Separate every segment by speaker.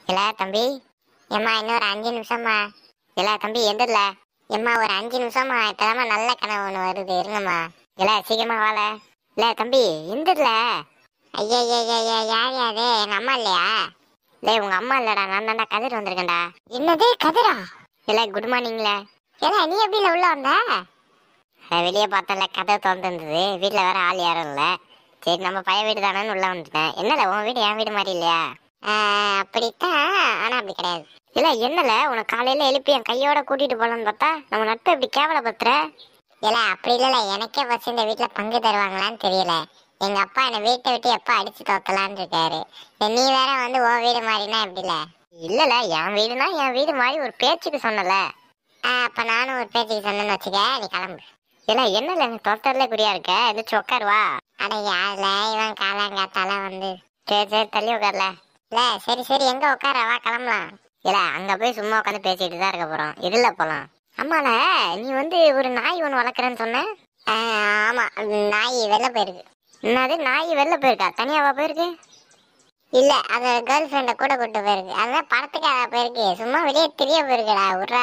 Speaker 1: இல்ல தம்பி ஏம்மா இன்னொரு அஞ்சு நிமிஷமா இல்ல தம்பி எந்திரல ஏம்மா ஒரு அஞ்சு நிமிஷமா இப்பதாம்மா நல்ல கனவு ஒண்ணு வருது இருங்கம்மா இல்ல சீக்கிரமா வாழ இல்ல தம்பி எந்திரல ஐயா ஐயா ஐயா யார் யாரு எங்க அம்மா இல்லையா இல்ல உங்க அம்மா இல்லடா நான் தான்டா கதிர் வந்திருக்கேன்டா என்னது கதிரா இல்ல குட் மார்னிங்ல ஏல நீ எப்படி உள்ள வந்த வெளியே பார்த்தல கதை திறந்துருந்தது வீட்டில் வேற ஆள் யாரும் இல்லை சரி நம்ம பழைய வீடு தானேன்னு உள்ள வந்துட்டேன் என்னல உன் வீடு என் வீடு மாதிரி இல்லையா ஆஹ், அப்படித்தான் ஆனா அப்படி கிடையாது இல்ல என்னல உனக்கு காலையில எழுப்பி என் கையோட கூட்டிட்டு போலான்னு பார்த்தா நம்ம நட்பு இப்படி கேவலப்படுத்துற இல்ல அப்படி இல்லல எனக்கே ஃபர்ஸ்ட் இந்த வீட்டுல பங்கு தருவாங்களான்னு தெரியல எங்க அப்பா என்னை வீட்டை விட்டு எப்ப அடிச்சு தோக்கலான்னு இருக்காரு இந்த நீ வேற வந்து உன் வீடு மாதிரினா எப்படில இல்லல என் வீடுனா என் வீடு மாதிரி ஒரு பேச்சுக்கு சொன்னல ஆஹ், அப்ப நானும் ஒரு பேச்சுக்கு சொன்னேன்னு வச்சுக்க நீ கிளம்பு இல்ல என்னல எனக்கு தொட்டதுல குறியா இருக்க எதாச்சும் உட்காருவா அட யாருல இவன் காலாங்காத்தால வந்து சரி சரி தள்ளி உட்கார்ல இல்ல சரி சரி எங்க உட்கார வா கிளம்பலாம் இல்ல அங்க போய் சும்மா உட்காந்து பேசிட்டு தான் இருக்க போறோம் இதுல போலாம் ஆமால நீ வந்து ஒரு நாய் ஒன்று வளர்க்குறேன்னு சொன்ன ஆஹ், ஆமா நாய் வெளில போயிருக்கு என்னது நாய் வெளில போயிருக்கா தனியாவா போயிருக்கு இல்ல அத கேர்ள் ஃப்ரெண்ட கூட கூட்டு போயிருக்கு அதான் படத்துக்காக போயிருக்கு சும்மா வெளியே தெரிய போயிருக்குடா விட்றா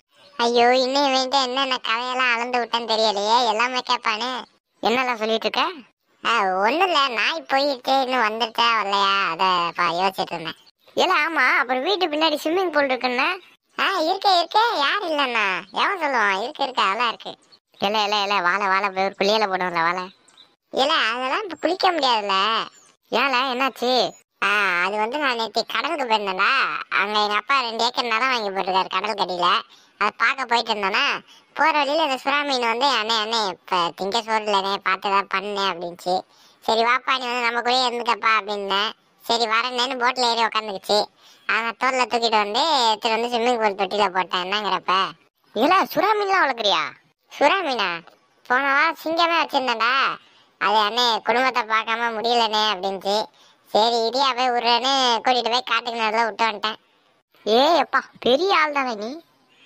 Speaker 1: ஐயோ இன்னும் வேண்ட என்னென்ன கதையெல்லாம் அளந்து விட்டேன்னு தெரியலையே எல்லாமே கேட்பானே என்னெல்லாம் சொல்லிட்டு இருக்க ஆ ஒன்றும் இல்லை நாய் போயிட்டு இன்னும் வந்துருச்சா வரலையா அதை பா யோசிச்சுட்டு இருந்தேன் இல்ல ஆமா அப்புறம் வீட்டு பின்னாடி ஸ்விம்மிங் பூல் இருக்குன்னா ஆ இருக்கே இருக்கே யார் இல்லைண்ணா எவன் சொல்லுவான் இருக்கு இருக்கு அதெல்லாம் இருக்கு இல்ல இல்ல இல்ல வாழை வாழை போய் ஒரு குளியல போடுவோம்ல வாழை இல்ல அதெல்லாம் இப்ப குளிக்க முடியாதுல்ல ஏல என்னாச்சு ஆ அது வந்து நான் நேற்று கடலுக்கு போயிருந்தேன்டா அங்க எங்க அப்பா ரெண்டு ஏக்கர் நிலம் வாங்கி போட்டிருக்காரு கடல் கடியில அதை பார்க்க போயிட்டு இருந்தேனா போற வழியில இந்த சுறா மீன் வந்து அண்ணே அண்ணே இப்ப திங்க சோறு இல்லைனே பார்த்து தான் பண்ணேன் அப்படின்ச்சு சரி வாப்பா நீ வந்து நம்ம கூடயே இருந்துக்கப்பா அப்படின்னேன் சரி வரேன்னு போட்ல ஏறி உட்காந்துக்குச்சு அந்த தோல்ல தூக்கிட்டு வந்து எடுத்துட்டு வந்து ஸ்விம்மிங் பூல் தொட்டில போட்டேன் என்னங்கிறப்ப இதுல சுறா மீன்லாம் வளர்க்குறியா சுறா மீனா போன வாரம் சிங்கமே வச்சிருந்தேன்டா அது அண்ணே குடும்பத்தை பார்க்காம முடியலண்ணே அப்படின்ச்சு சரி இடியா போய் விடுறேன்னு கூட்டிட்டு போய் காட்டுக்கு நடுவில் விட்டு வந்துட்டேன் ஏய் அப்பா பெரிய ஆள் தானே நீ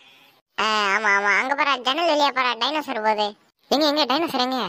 Speaker 1: ஆ, ஆமா ஆமா அங்க பாரு ஜன்னல் வெளியே பாரு டைனோசர் போகுது எங்க எங்க டைனோசர் எங்க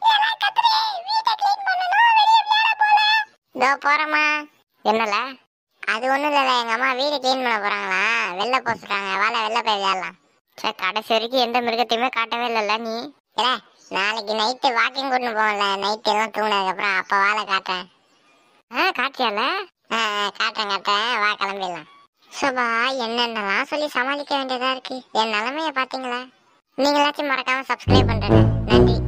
Speaker 1: இதோ போறேம்மா என்னல அது ஒண்ணும் இல்ல எங்க அம்மா வீடு க்ளீன் பண்ண போறாங்களா வெளில போச்சுட்டாங்க வாழ வெளில போய் விளையாடலாம் சே கடைசி வரைக்கும் எந்த மிருகத்தையுமே காட்டவே இல்லைல்ல நீ ஏ நாளைக்கு நைட்டு வாக்கிங் கூட்டு போகல நைட் எல்லாம் தூங்கினதுக்கு அப்புறம் அப்ப வாழை காட்டுறேன் ஆ காட்டியால ஆ ஆ, காட்டுறேன் காட்டுறேன் வா கிளம்பிடலாம் சபா என்னென்னலாம் சொல்லி சமாளிக்க வேண்டியதா இருக்கு என் நிலைமைய பாத்தீங்களா நீங்களாச்சும் மறக்காம சப்ஸ்கிரைப் பண்றேங்க நன்றி